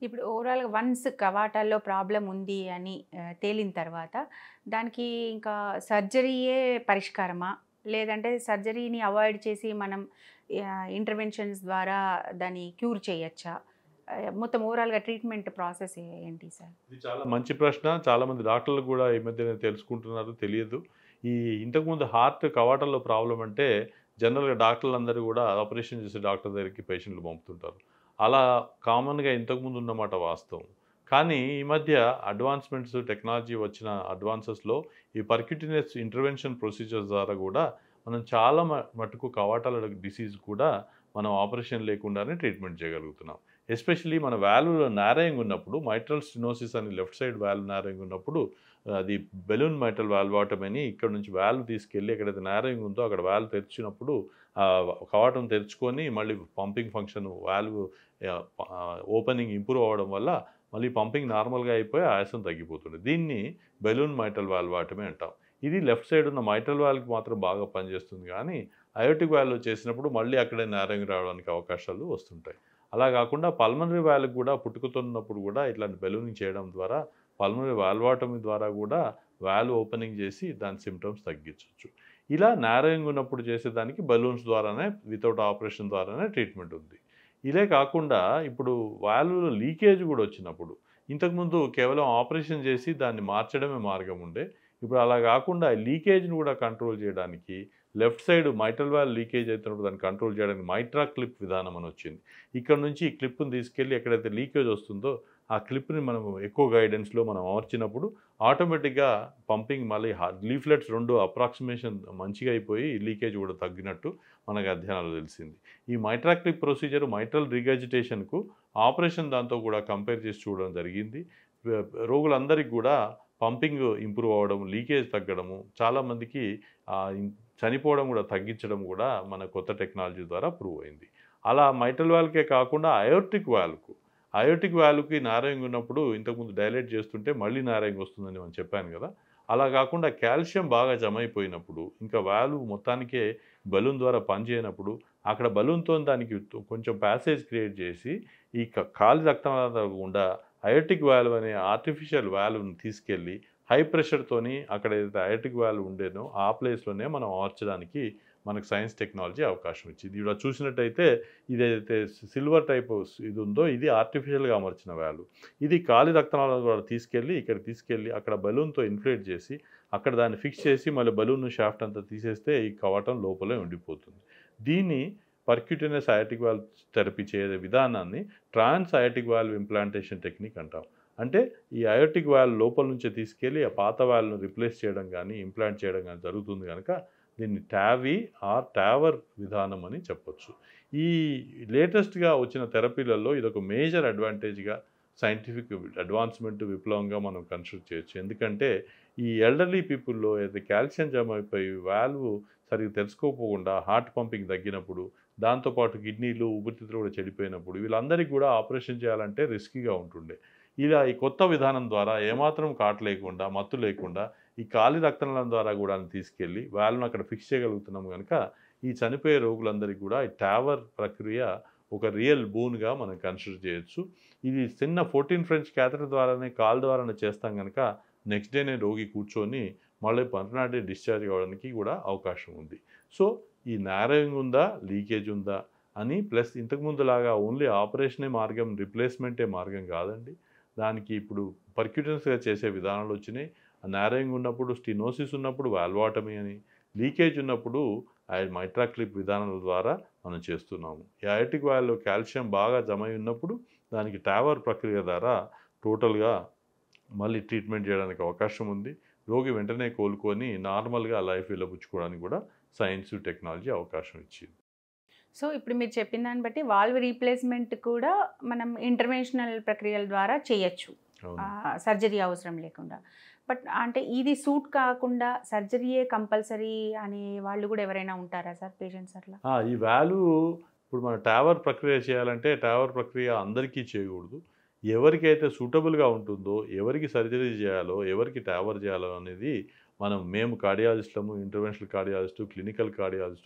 ఇప్పుడు ఓవరాల్గా once కవాటాల్లో problem ఉంది అని ఆ, తేలిన తర్వాత దానికి ఇంకా సర్జరీయే పరిష్కారమా లేదంటే సర్జరీని అవాయిడ్ చేసి మనం ఇంటర్వెన్షన్స్ ద్వారా దాన్ని క్యూర్ చేయొచ్చా ఆ, మొత్తం ఓవరాల్గా ట్రీట్మెంట్ ప్రాసెస్ ఏంటి సార్ ఇది చాలా మంచి ప్రశ్న చాలా మంది డాక్టర్లు కూడా ఈ మధ్యన తెలుసుకుంటున్నారు తెలియదు ఈ ఇంతకుముందు హార్ట్ కవాటంలో ప్రాబ్లం అంటే జనరల్గా డాక్టర్లు అందరూ కూడా ఆపరేషన్ చేసే డాక్టర్ దగ్గరికి పేషెంట్లు పంపుతుంటారు అలా కామన్గా ఇంతకుముందు ఉన్నమాట వాస్తవం కానీ ఈ మధ్య అడ్వాన్స్మెంట్స్ టెక్నాలజీ వచ్చిన అడ్వాన్సెస్లో ఈ పర్క్యూటినస్ ఇంటర్వెన్షన్ ప్రొసీజర్స్ ద్వారా కూడా మనం చాలా మ- మటుకు కవాటాల డిసీజ్ కూడా మనం ఆపరేషన్ లేకుండానే ట్రీట్మెంట్ చేయగలుగుతున్నాం ఎస్పెషలీ మన వాల్వ్లో నారయింగ్ ఉన్నప్పుడు మైట్రల్ స్టినోసిస్ అని లెఫ్ట్ సైడ్ వాల్వ్ నారయింగ్ ఉన్నప్పుడు అది బెలూన్ మైట్రల్ వాల్వ్ వాటం అని ఇక్కడ నుంచి వాల్వ్ తీసుకెళ్ళి ఎక్కడైతే నారయింగ్ ఉందో అక్కడ వాల్వ్ తెరిచినప్పుడు ఆ కవాటం తెరుచుకొని మళ్ళీ pumping function valve opening improve అవ్వడం వల్ల మళ్ళీ పంపింగ్ నార్మల్గా అయిపోయి ఆయాసం తగ్గిపోతుంది దీన్ని బెలూన్ మైట్రల్ వాల్వ్ వాటమే అంటాం ఇది లెఫ్ట్ సైడ్ ఉన్న మైట్రల్ వాల్వ్కి మాత్రం బాగా పనిచేస్తుంది కానీ అయోటిక్ వాల్వ్ చేసినప్పుడు మళ్ళీ అక్కడే నారంగి రావడానికి అవకాశాలు వస్తుంటాయి అలా కాకుండా పల్మనరీ వాల్వ్ కూడా పుట్టుకుతున్నప్పుడు కూడా ఇట్లాంటి బెలూనింగ్ చేయడం ద్వారా పల్మనరీ వాల్వాటమి ద్వారా కూడా వాల్వ్ ఓపెనింగ్ చేసి దాని సిమ్టమ్స్ తగ్గించవచ్చు ఇలా నారోయింగ్ ఉన్నప్పుడు చేసేదానికి బలూన్స్ ద్వారానే వితౌట్ ఆపరేషన్ ద్వారానే ట్రీట్మెంట్ ఉంది ఇదే కాకుండా ఇప్పుడు వాల్వ్లో లీకేజ్ కూడా వచ్చినప్పుడు ఇంతకుముందు కేవలం ఆపరేషన్ చేసి దాన్ని మార్చడమే మార్గం ఉండే ఇప్పుడు అలా కాకుండా లీకేజ్ని కూడా కంట్రోల్ చేయడానికి left side mitral valve leakage అవుతున్నప్పుడు దాన్ని కంట్రోల్ చేయడానికి మైట్రా క్లిప్ విధానం అని వచ్చింది ఇక్కడ నుంచి ఈ క్లిప్ని తీసుకెళ్ళి ఎక్కడైతే లీకేజ్ వస్తుందో ఆ క్లిప్ని మనం ఎక్కువ గైడెన్స్లో మనం అమర్చినప్పుడు ఆటోమేటిక్గా పంపింగ్ మళ్ళీ లీఫ్లెట్స్ రెండు అప్రాక్సిమేషన్ మంచిగా అయిపోయి లీకేజ్ కూడా తగ్గినట్టు మనకు అధ్యయనాలు తెలిసింది ఈ మైట్రా క్లిప్ ప్రొసీజర్ మైట్రల్ రిగజిటేషన్కు ఆపరేషన్ దాంతో కూడా కంపేర్ చేసి చూడడం జరిగింది వే- రోగులందరికీ కూడా పంపింగ్ ఇంప్రూవ్ అవ్వడం లీకేజ్ తగ్గడము చాలామందికి ఆ, ఇం- చనిపోవడం కూడా తగ్గించడం కూడా మన కొత్త టెక్నాలజీ ద్వారా ప్రూవ్ అయింది అలా మైటల్ వాల్కే కాకుండా అయోటిక్ వాల్వ్కు అయోటిక్ వాల్వ్కి నారాయంగ్ ఉన్నప్పుడు ఇంతకుముందు డైలైట్ చేస్తుంటే మళ్ళీ నారాయంగ్ వస్తుందని మనం చెప్పాను కదా అలా కాకుండా కాల్షియం బాగా జమ అయిపోయినప్పుడు ఇంకా వాల్వ్ మొత్తానికే బలూన్ ద్వారా పనిచేయనప్పుడు అక్కడ బలూన్తో దానికి కొంచెం ప్యాసేజ్ క్రియేట్ చేసి ఈ క- కాలి రక్తం గుండా అయోటిక్ వాల్వ్ అనే ఆర్టిఫిషియల్ వాల్వ్ని తీసుకెళ్ళి హై ప్రెషర్తోని అక్కడ ఏదైతే అయోటిక్ వాల్వ్ ఉండేనో ఆ ప్లేస్లోనే మనం మార్చడానికి మనకు సైన్స్ టెక్నాలజీ అవకాశం ఇచ్చింది ఇక్కడ చూసినట్టయితే ఇది ఏదైతే సిల్వర్ టైప్ ఇది ఉందో ఇది ఆర్టిఫిషియల్గా అమర్చిన వాల్వ్ ఇది కాలి రక్తనాళాల ద్వారా తీసుకెళ్ళి ఇక్కడ తీసుకెళ్ళి అక్కడ బలూన్తో ఇన్ఫ్లేట్ చేసి అక్కడ దాన్ని ఫిక్స్ చేసి మళ్ళీ బలూన్ షాఫ్ట్ అంతా తీసేస్తే ఈ కవాటం లోపలే ఉండిపోతుంది దీన్ని పర్క్యూటనస్ అయాటిక్ వాల్వ్ థెరపీ చేసే విధానాన్ని trans aortic valve implantation technique అంటాం అంటే ఈ అయోటిక్ వాల్వ్ లోపల నుంచే తీసుకెళ్ళి ఆ పాత వాల్వ్ను రిప్లేస్ చేయడం కానీ ఇంప్లాంట్ చేయడం కానీ జరుగుతుంది కనుక దీన్ని టావీ ఆర్ టావర్ విధానం అని చెప్పొచ్చు ఈ లేటెస్ట్గా వచ్చిన థెరపీలలో ఇదొక మేజర్ అడ్వాంటేజ్గా సైంటిఫిక్ అడ్వాన్స్మెంట్ విప్లవంగా మనం కన్సిడర్ చేయొచ్చు ఎందుకంటే ఈ ఎల్డర్లీ పీపుల్లో ఏదైతే కాల్షియం జమ అయిపోయి వాల్వ్ సరిగ్గా తెలుసుకోకపోకుండా హార్ట్ పంపింగ్ తగ్గినప్పుడు దాంతోపాటు కిడ్నీలు ఊపిరితిత్తులు కూడా చెడిపోయినప్పుడు వీళ్ళందరికీ కూడా ఆపరేషన్ చేయాలంటే రిస్కీగా ఉంటుండే ఇలా ఈ కొత్త విధానం ద్వారా ఏమాత్రం కాటు లేకుండా మత్తు లేకుండా ఈ కాలి రక్తనాళం ద్వారా కూడా తీసుకెళ్ళి వాళ్ళను అక్కడ ఫిక్స్ చేయగలుగుతున్నాం కనుక ఈ చనిపోయే రోగులందరికీ కూడా ఈ టావర్ ప్రక్రియ ఒక రియల్ బూన్గా మనం కన్సిడర్ చేయొచ్చు ఇది చిన్న ఫోర్టీన్ ఫ్రెంచ్ క్యాథర్ ద్వారానే కాల్ ద్వారానే చేస్తాం కనుక నెక్స్ట్ డేనే రోగి కూర్చొని మళ్ళీ మర్నాడే డిశ్చార్జ్ అవ్వడానికి కూడా అవకాశం ఉంది సో ఈ నారోయింగ్ ఉందా లీకేజ్ ఉందా అని ప్లస్ ఇంతకుముందులాగా ఓన్లీ ఆపరేషనే మార్గం రిప్లేస్మెంటే మార్గం కాదండి దానికి ఇప్పుడు పర్క్యూటన్స్గా చేసే విధానాలు వచ్చినాయి నారోయింగ్ ఉన్నప్పుడు స్టినోసిస్ ఉన్నప్పుడు వాల్వాటమీ అని లీకేజ్ ఉన్నప్పుడు మైట్రా క్లిప్ విధానాల ద్వారా మనం చేస్తున్నాము ఈ అయోటిక్ వాల్లో కాల్షియం బాగా జమ అయి ఉన్నప్పుడు దానికి టావర్ ప్రక్రియ ద్వారా టోటల్గా మళ్ళీ ట్రీట్మెంట్ చేయడానికి అవకాశం ఉంది రోగి వెంటనే కోలుకొని నార్మల్గా లైఫ్ వెళ్ళబుచ్చుకోవడానికి కూడా సైన్స్ టెక్నాలజీ అవకాశం ఇచ్చింది సో ఇప్పుడు మీరు చెప్పిన దాన్ని బట్టి వాల్వ్ రీప్లేస్మెంట్ కూడా మనం ఇంటర్వెన్షనల్ ప్రక్రియల ద్వారా చేయొచ్చు అవును సర్జరీ అవసరం లేకుండా బట్ అంటే ఇది సూట్ కాకుండా సర్జరీయే కంపల్సరీ అనే వాళ్ళు కూడా ఎవరైనా ఉంటారా సార్ పేషెంట్స్ అట్లా ఆ, ఈ వాల్యూ ఇప్పుడు మన టవర్ ప్రక్రియ చేయాలంటే టవర్ ప్రక్రియ అందరికీ చేయకూడదు ఎవరికైతే సూటబుల్గా ఉంటుందో ఎవరికి సర్జరీ చేయాలో ఎవరికి టవర్ చేయాలో అనేది మనం మేము కార్డియాలజిస్టులము interventional cardiologist clinical cardiologist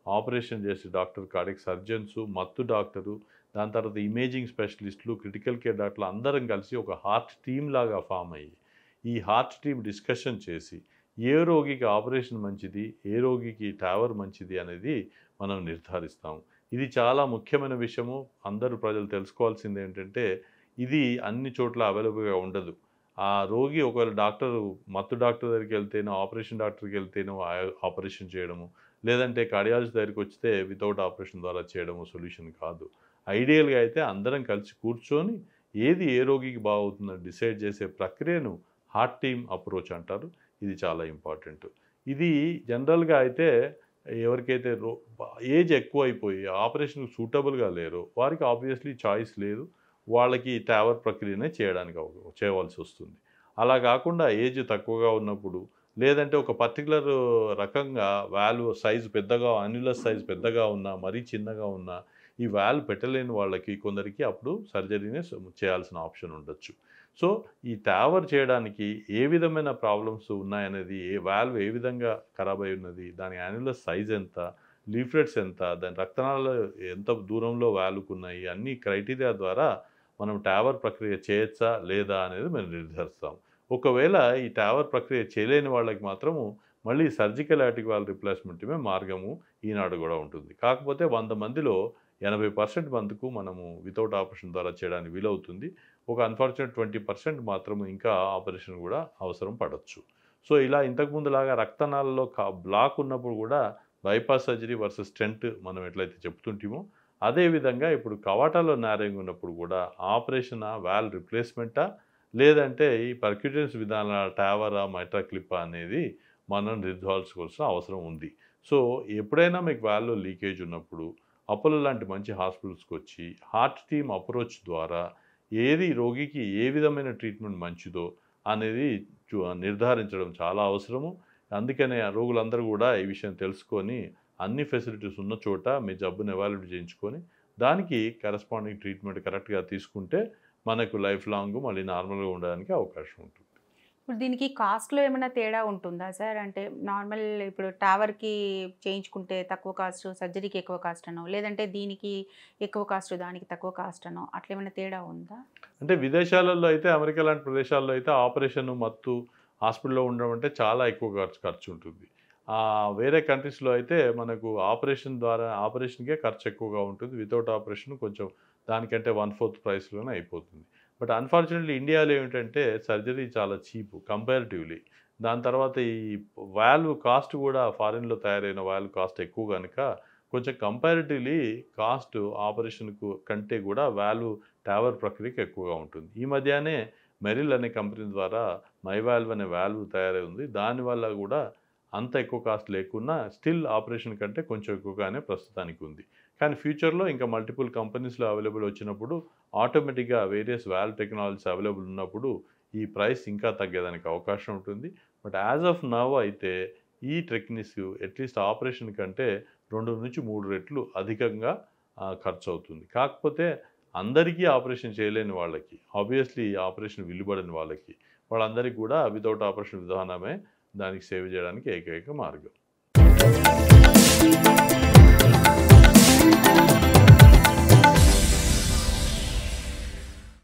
operation చేసే డాక్టర్ కార్డియక్ సర్జన్స్ మత్తు డాక్టరు దాని తర్వాత ఇమేజింగ్ స్పెషలిస్టులు క్రిటికల్ కేర్ డాక్టర్లు అందరం కలిసి ఒక హార్ట్ టీమ్ లాగా ఫామ్ అయ్యి ఈ హార్ట్ టీమ్ డిస్కషన్ చేసి ఏ రోగికి ఆపరేషన్ మంచిది ఏ రోగికి టవర్ మంచిది అనేది మనం నిర్ధారిస్తాం ఇది చాలా ముఖ్యమైన విషయము అందరూ ప్రజలు తెలుసుకోవాల్సింది ఏంటంటే ఇది అన్ని చోట్ల అవైలబుల్గా ఉండదు ఆ రోగి ఒకవేళ డాక్టర్ మత్తు డాక్టర్ దగ్గరికి వెళ్తేనో ఆపరేషన్ డాక్టర్కి వెళ్తేనో ఆ- ఆపరేషన్ చేయడము లేదంటే కార్డియాలజిస్ట్ దగ్గరికి వస్తే వితౌట్ ఆపరేషన్ ద్వారా చేయడము సొల్యూషన్ కాదు ఐడియల్గా అయితే అందరం కలిసి కూర్చొని ఏది ఏ రోగికి బాగుతుందో డిసైడ్ చేసే ప్రక్రియను హార్ట్ టీమ్ అప్రోచ్ అంటారు ఇది చాలా ఇంపార్టెంట్ ఇది జనరల్గా అయితే ఎవరికైతే రో ఏజ్ ఎక్కువ అయిపోయి ఆపరేషన్కి సూటబుల్గా లేరో వారికి ఆబ్వియస్లీ చాయిస్ లేదు వాళ్ళకి టవర్ ప్రక్రియనే చేయడానికి అవ- చేయవలసి వస్తుంది అలా కాకుండా ఏజ్ తక్కువగా ఉన్నప్పుడు లేదంటే ఒక పర్టికులర్ రకంగా వాల్వ్ సైజు పెద్దగా అన్యులర్ సైజ్ పెద్దగా ఉన్నా మరీ చిన్నగా ఉన్నా ఈ వాల్వ్ పెట్టలేని వాళ్ళకి కొందరికి అప్పుడు సర్జరీనే చేయాల్సిన ఆప్షన్ ఉండొచ్చు సో ఈ టవర్ చేయడానికి ఏ విధమైన ప్రాబ్లమ్స్ ఉన్నాయనేది ఏ వాల్వ్ ఏ విధంగా ఖరాబ్ అయి ఉన్నది దాని యాన్యులర్ సైజ్ ఎంత లీఫ్లెట్స్ ఎంత దాని రక్తనాళాలు ఎంత దూరంలో వాల్వ్కు ఉన్నాయి అన్ని క్రైటీరియా ద్వారా మనం టవర్ ప్రక్రియ చేయొచ్చా లేదా అనేది మేము నిర్ధారిస్తాం ఒకవేళ ఈ టవర్ ప్రక్రియ చేయలేని వాళ్ళకి మాత్రము మళ్ళీ సర్జికల్ యాటిక్ వాల్ రిప్లేస్మెంట్మే మార్గము ఈనాడు కూడా ఉంటుంది కాకపోతే వంద మందిలో ఎనభై పర్సెంట్ మందికి మనము వితౌట్ ఆపరేషన్ ద్వారా చేయడానికి వీలవుతుంది ఒక అన్ఫార్చునేట్ ట్వంటీ పర్సెంట్ మాత్రం ఇంకా ఆపరేషన్ కూడా అవసరం పడవచ్చు సో ఇలా ఇంతకుముందులాగా రక్తనాళాల్లో కా బ్లాక్ ఉన్నప్పుడు కూడా బైపాస్ సర్జరీ వర్సెస్ స్టెంట్ మనం ఎట్లయితే చెప్తుంటామో అదేవిధంగా ఇప్పుడు కవాటాలో నేరంగా ఉన్నప్పుడు కూడా ఆపరేషన్ వాల్ రిప్లేస్మెంటా లేదంటే ఈ పర్క్యూటెన్స్ విధానాల టావరా మైట్రా క్లిప్పా అనేది మనం నిర్ధారించుకోవాల్సిన అవసరం ఉంది సో ఎప్పుడైనా మీకు వాల్లో లీకేజ్ ఉన్నప్పుడు అపోలో లాంటి మంచి హాస్పిటల్స్కి వచ్చి హార్ట్ టీమ్ అప్రోచ్ ద్వారా ఏది రోగికి ఏ విధమైన ట్రీట్మెంట్ మంచిదో అనేది చూ- నిర్ధారించడం చాలా అవసరము అందుకనే ఆ రోగులందరూ కూడా ఈ విషయం తెలుసుకొని అన్ని ఫెసిలిటీస్ ఉన్న చోట మీ జబ్బును ఎవాల్యుయేట్ చేయించుకొని దానికి కరస్పాండింగ్ ట్రీట్మెంట్ కరెక్ట్గా తీసుకుంటే మనకు లైఫ్ లాంగ్ మళ్ళీ నార్మల్గా ఉండడానికి అవకాశం ఉంటుంది ఇప్పుడు దీనికి కాస్ట్లో ఏమైనా తేడా ఉంటుందా సార్ అంటే నార్మల్ ఇప్పుడు టవర్కి చేయించుకుంటే తక్కువ కాస్ట్ సర్జరీకి ఎక్కువ కాస్ట్ అనో లేదంటే దీనికి ఎక్కువ కాస్ట్ దానికి తక్కువ కాస్ట్ అనో అట్లా ఏమైనా తేడా ఉందా అంటే విదేశాలలో అయితే అమెరికా లాంటి ప్రదేశాల్లో అయితే ఆపరేషన్ మత్తు హాస్పిటల్లో ఉండడం అంటే చాలా ఎక్కువ ఖర్చు ఖర్చు ఉంటుంది ఆ, వేరే కంట్రీస్లో అయితే మనకు ఆపరేషన్ ద్వారా ఆపరేషన్కే ఖర్చు ఎక్కువగా ఉంటుంది వితౌట్ ఆపరేషన్ కొంచెం దానికంటే వన్ ఫోర్త్ ప్రైస్లోనే అయిపోతుంది బట్ అన్ఫార్చునేట్లీ ఇండియాలో ఏమిటంటే సర్జరీ చాలా చీప్ కంపారిటివ్లీ దాని తర్వాత ఈ వాల్వ్ కాస్ట్ కూడా ఫారిన్లో తయారైన వాల్వ్ కాస్ట్ ఎక్కువ కనుక కొంచెం కంపారిటివ్లీ కాస్ట్ ఆపరేషన్కు కంటే కూడా వాల్వ్ టవర్ ప్రక్రియకి ఎక్కువగా ఉంటుంది ఈ మధ్యనే మెరిల్ అనే కంపెనీ ద్వారా మై వాల్వ్ అనే వాల్వ్ తయారై ఉంది దానివల్ల కూడా అంత ఎక్కువ కాస్ట్ లేకున్నా స్టిల్ ఆపరేషన్ కంటే కొంచెం ఎక్కువగానే ప్రస్తుతానికి ఉంది కానీ ఫ్యూచర్లో ఇంకా మల్టిపుల్ కంపెనీస్లో అవైలబుల్ వచ్చినప్పుడు ఆటోమేటిక్గా వేరియస్ వాల్వ్ టెక్నాలజీస్ అవైలబుల్ ఉన్నప్పుడు ఈ ప్రైస్ ఇంకా తగ్గేదానికి అవకాశం ఉంటుంది బట్ యాజ్ ఆఫ్ నవ్ అయితే ఈ టెక్నిక్స్ అట్లీస్ట్ ఆపరేషన్ కంటే రెండు నుంచి మూడు రెట్లు అధికంగా ఆ, ఖర్చు అవుతుంది కాకపోతే అందరికీ ఆపరేషన్ చేయలేని వాళ్ళకి ఆబ్వియస్లీ ఆపరేషన్ విలువడని వాళ్ళకి వాళ్ళందరికీ కూడా వితౌట్ ఆపరేషన్ విధానమే దానికి సేవ్ చేయడానికి ఏకైక మార్గం